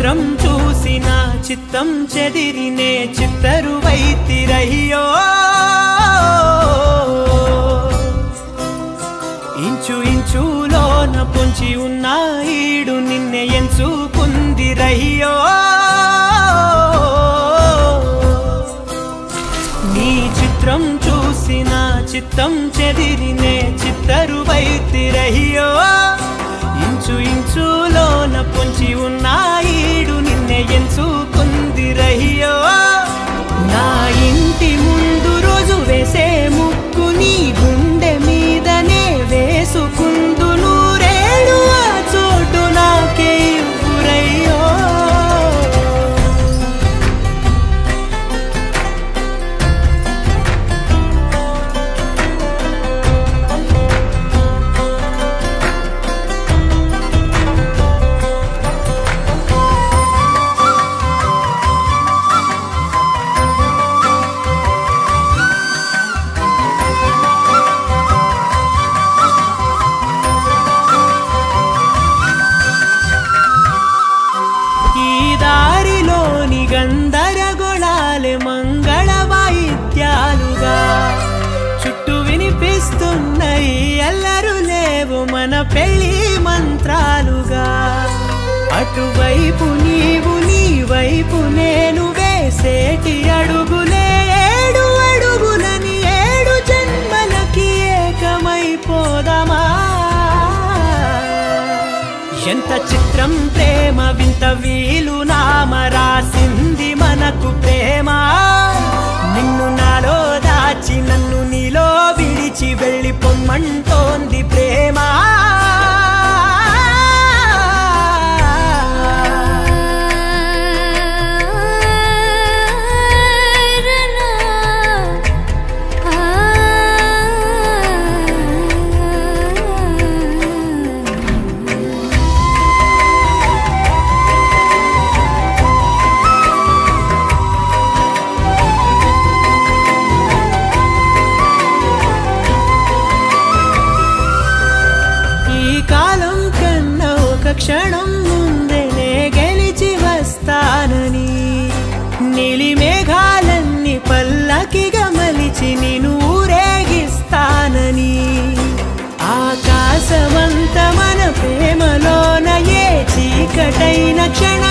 చిత్రం చూసిన చిత్తం చెదిరినే చిత్తరు వైతిరయ్యో ఇంచు ఇంచులోన పొంచి ఉన్న ఈడు నిన్నే ఎంచుకుంది రయ్యో నీ చిత్రం చూసిన చిత్తం చెదిరినే చిత్తరు వైతిరయ్యో ఇంచు ఇంచులోన పొంచి ఉన్న ఈడు నిన్నే ఎంచుకుంది రయ్యో నా ఇంటి ముందు రోజు వేసే ముక్కు నీ గుండె మీదనే వేసుకుందు నూరేడు ఆ చోటు నాకే ఇవ్వురయ్యో ఈ దారిలోని గందరగోళాలే మంగళ వాయిద్యాలుగా చుట్టూ వినిపిస్తున్నాయి ఎల్లరు లేవు మన పెళ్లి మంత్రాలుగా అటువైపు నీవు నీ వైపు నేను వేసేటి అడుగులే ఏడు అడుగులని ఏడు జన్మలకి ఏకమైపోదామా ఎంత చిత్రం ప్రేమ వింత వీలు నామ రాసింది మనకు ప్రేమ నిన్ను నాలో దాచి నన్ను నీలో విడిచి వెళ్ళి పొమ్మంటోంది ప్రేమ ఈ కాలం కన్నా ఒక క్షణం ముందేనే గెలిచి వస్తానని నీలి మేఘాలన్నీ పల్లకిగా మలిచి నేను ఊరేగిస్తానని ఆకాశమంత మన ప్రేమలోన ఏ చీకటైన క్షణ